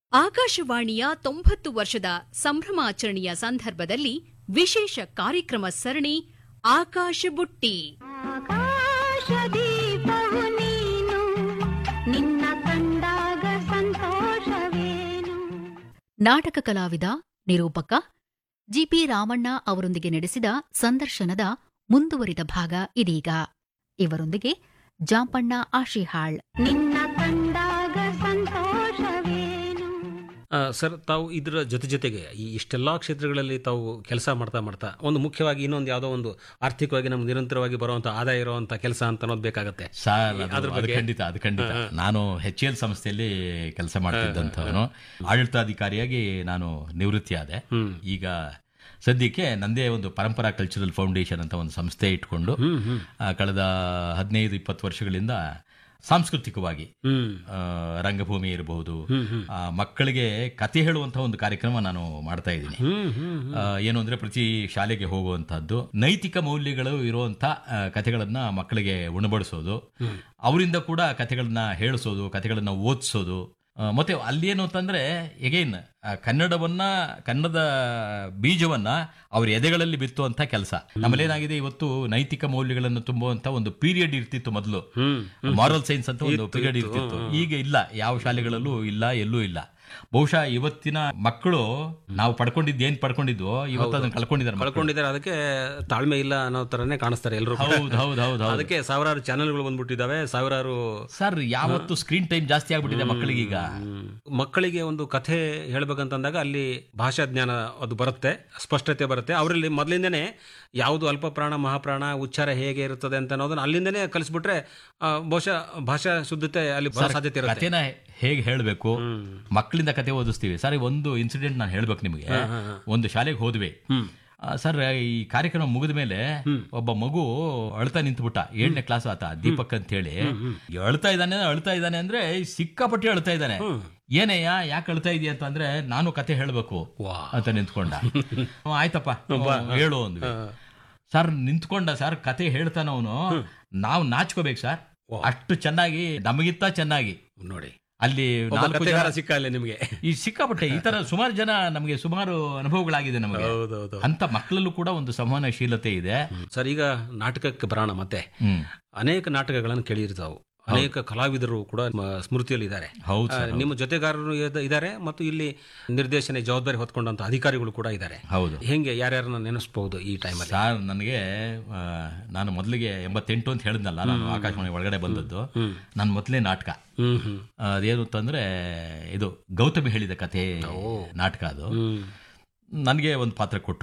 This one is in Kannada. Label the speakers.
Speaker 1: ಆಕಾಶವಾಣಿಯ ತೊಂಬತ್ತು ವರ್ಷದ ಸಂಭ್ರಮಾಚರಣೆಯ ಸಂದರ್ಭದಲ್ಲಿ ವಿಶೇಷ ಕಾರ್ಯಕ್ರಮ ಸರಣಿ ಆಕಾಶ ಬುಟ್ಟಿ
Speaker 2: ಆಕಾಶದೀಪವು ನೀನು ನಿನ್ನ ಕಂಡಾಗ ಸಂತೋಷವೇನು
Speaker 3: ನಾಟಕ ಕಲಾವಿದ ನಿರೂಪಕ ಜಿಪಿ ರಾಮಣ್ಣ ಅವರೊಂದಿಗೆ ನಡೆಸಿದ ಸಂದರ್ಶನದ ಮುಂದುವರಿದ ಭಾಗ ಇದೀಗ ಇವರೊಂದಿಗೆ ಜಾಂಪಣ್ಣ ಆಶಿಹಾಳ್
Speaker 2: ನಿನ್ನ ಕಂಡಾಗ ಸಂತೋಷವೇನು
Speaker 4: ಆ, ಸರ್ ತಾವು ಇದರ ಜೊತೆ ಜೊತೆಗೆ ಈ ಇಷ್ಟೆಲ್ಲ ಕ್ಷೇತ್ರಗಳಲ್ಲಿ ತಾವು ಕೆಲಸ ಮಾಡ್ತಾ ಮಾಡ್ತಾ ಒಂದು ಮುಖ್ಯವಾಗಿ ಇನ್ನೊಂದು ಯಾವುದೋ ಒಂದು ಆರ್ಥಿಕವಾಗಿ ನಮ್ಗೆ ನಿರಂತರವಾಗಿ ಬರುವಂತ ಆದಾಯ ಇರುವಂತ ಕೆಲಸ ಅಂತ ಅನ್ನೋದು ಬೇಕಾಗತ್ತೆ
Speaker 5: ಸರ್ ಅದು-
Speaker 4: ಅದ್ರ
Speaker 5: ಅದು
Speaker 4: ಬಗ್ಗೆ
Speaker 5: ಖಂಡಿತ ಅದು ಖಂಡಿತ ನಾನು ಎಚ್ ಎಲ್ ಸಂಸ್ಥೆಯಲ್ಲಿ ಕೆಲಸ ಮಾಡ್ತಿದ್ದಂಥವನು ಆಡಳಿತಾಧಿಕಾರಿಯಾಗಿ ನಾನು ನಿವೃತ್ತಿ ಆದೆ ಈಗ ಸದ್ಯಕ್ಕೆ ನಂದೇ ಒಂದು ಪರಂಪರಾ ಕಲ್ಚರಲ್ ಫೌಂಡೇಶನ್ ಅಂತ ಒಂದು ಸಂಸ್ಥೆ ಇಟ್ಕೊಂಡು ಆ, ಕಳೆದ ಹದಿನೈದು ಇಪ್ಪತ್ತು ವರ್ಷಗಳಿಂದ ಸಾಂಸ್ಕೃತಿಕವಾಗಿ
Speaker 4: ಹ್ಮ್
Speaker 5: ಆ, ರಂಗಭೂಮಿ ಇರಬಹುದು ಆ, ಮಕ್ಕಳಿಗೆ ಕತೆ ಹೇಳುವಂತಹ ಒಂದು ಕಾರ್ಯಕ್ರಮ ನಾನು ಮಾಡ್ತಾ ಇದ್ದೀನಿ
Speaker 4: ಹ್ಮ್ ಹ್ಮ್
Speaker 5: ಆ, ಏನು ಅಂದ್ರೆ ಪ್ರತಿ ಶಾಲೆಗೆ ಹೋಗುವಂತಹದ್ದು ನೈತಿಕ ಮೌಲ್ಯಗಳು ಇರುವಂತ ಆ, ಕಥೆಗಳನ್ನ ಮಕ್ಕಳಿಗೆ ಉಣಬಡಿಸೋದು ಅವರಿಂದ ಕೂಡ ಕಥೆಗಳನ್ನ ಹೇಳಿಸೋದು ಕಥೆಗಳನ್ನ ಓದಿಸೋದು ಆ, ಮತ್ತೆ ಅಲ್ಲೇನು ಅಂತಂದ್ರೆ ಎಗೈನ್ ಕನ್ನಡವನ್ನ ಕನ್ನಡದ ಬೀಜವನ್ನ ಅವ್ರ ಎದೆಗಳಲ್ಲಿ ಬಿತ್ತುವಂತ ಕೆಲಸ ನಮ್ಮಲ್ಲಿ ಏನಾಗಿದೆ ಇವತ್ತು ನೈತಿಕ ಮೌಲ್ಯಗಳನ್ನು ತುಂಬುವಂತ ಒಂದು ಪೀರಿಯಡ್ ಇರ್ತಿತ್ತು ಮೊದಲು ಮಾರಲ್ ಸೈನ್ಸ್ ಅಂತ ಒಂದು ಪೀರಿಯಡ್ ಇರ್ತಿತ್ತು ಈಗ ಇಲ್ಲ ಯಾವ ಶಾಲೆಗಳಲ್ಲೂ ಇಲ್ಲ ಎಲ್ಲೂ ಇಲ್ಲ ಬಹುಶಃ ಇವತ್ತಿನ ಮಕ್ಕಳು ನಾವು ಪಡ್ಕೊಂಡಿದ್ದು ಏನ್ ಪಡ್ಕೊಂಡಿದ್ವೋ ಇವತ್ತು ಅದನ್ನ ಕಳ್ಕೊಂಡಿದ್ದಾರೆ ಮಕ್ಕಳು.
Speaker 4: ಕಳ್ಕೊಂಡಿದ್ದಾರೆ ಅದಕ್ಕೆ ತಾಳ್ಮೆ ಇಲ್ಲ ಅನ್ನೋ ತರನೇ ಕಾಣಿಸ್ತಾರೆ ಎಲ್ಲರೂ
Speaker 5: ಹೌದು ಹೌದು ಹೌದು ಹೌದು
Speaker 4: ಅದಕ್ಕೆ ಸಾವಿರಾರು ಚಾನೆಲ್ಗಳು ಬಂದ್ಬಿಟ್ಟಿದ್ದಾವೆ ಸಾವಿರಾರು
Speaker 5: ಸರ್ ಯಾವತ್ತು ಸ್ಕ್ರೀನ್ ಟೈಮ್ ಜಾಸ್ತಿ ಆಗ್ಬಿಟ್ಟಿದೆ ಮಕ್ಕಳಿಗೀಗ
Speaker 4: ಹ್ಮ್. ಮಕ್ಕಳಿಗೆ ಒಂದು ಕಥೆ ಹೇಳ್ಬೇಕಂತಂದಾಗ ಅಲ್ಲಿ ಭಾಷಾ ಜ್ಞಾನ ಅದು ಬರುತ್ತೆ ಸ್ಪಷ್ಟತೆ ಬರುತ್ತೆ ಅವರಲ್ಲಿ ಮೊದಲಿಂದನೇ ಯಾವುದು ಅಲ್ಪ ಪ್ರಾಣ ಮಹಾಪ್ರಾಣ ಉಚ್ಚಾರ ಹೇಗೆ ಇರುತ್ತದೆ ಅಂತ ಅನ್ನೋದನ್ನ ಅಲ್ಲಿಂದನೇ ಕಲಿಸ್ಬಿಟ್ರೆ ಆ, ಬಹುಶಃ ಭಾಷಾ ಶುದ್ಧತೆ ಅಲ್ಲಿ ಬರೋ ಸಾಧ್ಯತೆ ಇರುತ್ತೆ
Speaker 5: ಕಥೆನ ಹೇಗೆ ಹೇಳಬೇಕು ಮಕ್ಕಳಿಂದ ಕತೆ ಓದಿಸ್ತೀವಿ ಸರ್ ಈ ಒಂದು ಇನ್ಸಿಡೆಂಟ್ ನಾನು ಹೇಳ್ಬೇಕು ನಿಮಗೆ ಒಂದು ಶಾಲೆಗೆ ಹೋದ್ವಿ ಆ, ಸರ್ ಈ ಕಾರ್ಯಕ್ರಮ ಮುಗಿದ ಮೇಲೆ ಒಬ್ಬ ಮಗು ಅಳ್ತಾ ನಿಂತ್ಬಿಟ್ಟ ಏಳನೇ ಕ್ಲಾಸ್ ಆತ ದೀಪಕ್ ಅಂತ ಹೇಳಿ ಅಳ್ತಾ ಇದ್ದಾನೆ ಅಳ್ತಾ ಇದ್ದಾನೆ ಅಂದ್ರೆ ಸಿಕ್ಕಾಪಟ್ಟೆ ಅಳ್ತಾ ಇದ್ದಾನೆ ಏನಯ್ಯ ಯಾಕೆ ಅಳ್ತಾ ಇದೀಯ ಅಂತ ಅಂದ್ರೆ ನಾನು ಕತೆ ಹೇಳ್ಬೇಕು ಅಂತ ನಿಂತ್ಕೊಂಡ ಹ್ಮ್, ಆಯ್ತಪ್ಪ ಹ್ಮ್, ಹೇಳು ಅಂದ್ವಿ ಸರ್ ನಿಂತ್ಕೊಂಡ ಸರ್ ಕತೆ ಹೇಳ್ತಾನ ಅವನು ನಾವು ನಾಚ್ಕೋಬೇಕು ಸರ್ ಅಷ್ಟು ಚೆನ್ನಾಗಿ ನಮಗಿಂತ ಚೆನ್ನಾಗಿ
Speaker 4: ನೋಡಿ
Speaker 5: ಅಲ್ಲಿ
Speaker 4: ಒಬ್ಬ
Speaker 5: ನಾಲ್ಕು
Speaker 4: ಕಥೆಗಾರ
Speaker 5: ಜನ-
Speaker 4: ಸಿಕ್ಕ ಅಲ್ಲಿ ನಿಮಗೆ
Speaker 5: ಈ ಸಿಕ್ಕಾಪಟ್ಟೆ ಈ ತರ ಸುಮಾರು ಜನ ನಮಗೆ ಸುಮಾರು ಅನುಭವಗಳಾಗಿದೆ ನಮಗೆ
Speaker 4: ಹೌದೌದು
Speaker 5: ಅಂತ ಮಕ್ಕಳಲ್ಲೂ ಕೂಡ ಒಂದು ಸಂವಹನಶೀಲತೆ ಇದೆ
Speaker 4: ಸರ್ ಈಗ ನಾಟಕಕ್ಕೆ ಬರೋಣ ಮತ್ತೆ
Speaker 5: ಹ್ಮ್
Speaker 4: ಅನೇಕ ನಾಟಕಗಳನ್ನು ಕೇಳಿರ್ತಾವು ಅನೇಕ ಕಲಾವಿದರು ಕೂಡ ನಮ್ಮ ಸ್ಮೃತಿಯಲ್ಲಿ ಇದ್ದಾರೆ
Speaker 5: ಹೌದು
Speaker 4: ಆ, ನಿಮ್ಮ ಜೊತೆಗಾರರು ಇದ- ಇದ್ದಾರೆ ಮತ್ತು ಇಲ್ಲಿ ನಿರ್ದೇಶನ ಜವಾಬ್ದಾರಿ ಹೊತ್ಕೊಂಡಂತ ಅಧಿಕಾರಿಗಳು ಕೂಡ ಇದ್ದಾರೆ
Speaker 5: ಹೌದು
Speaker 4: ಹೆಂಗೆ ಯಾರ್ಯಾರನ್ನ ನೆನೆಸ್ಬಹುದು ಈ ಟೈಮಲ್ಲಿ
Speaker 5: ಸರ್ ನನಗೆ ಆ, ನಾನು ಮೊದಲಿಗೆ ಎಂಬತ್ತೆಂಟು ಅಂತ ಹೇಳಿದ್ನಲ್ಲ ನಾನು ಆಕಾಶವಾಣಿ ಒಳಗಡೆ ಬಂದದ್ದು ನನ್ನ ಮೊದಲೇ ನಾಟಕ
Speaker 4: ಹ್ಮ್ ಹ್ಮ್
Speaker 5: ಆ, ಅದೇನು ಅಂತಂದ್ರೆ ಇದು ಗೌತಮಿ ಹೇಳಿದ ಕಥೆ ನಾಟಕ ಅದು ನನಗೆ ಒಂದು ಪಾತ್ರ ಕೊಟ್ಟರು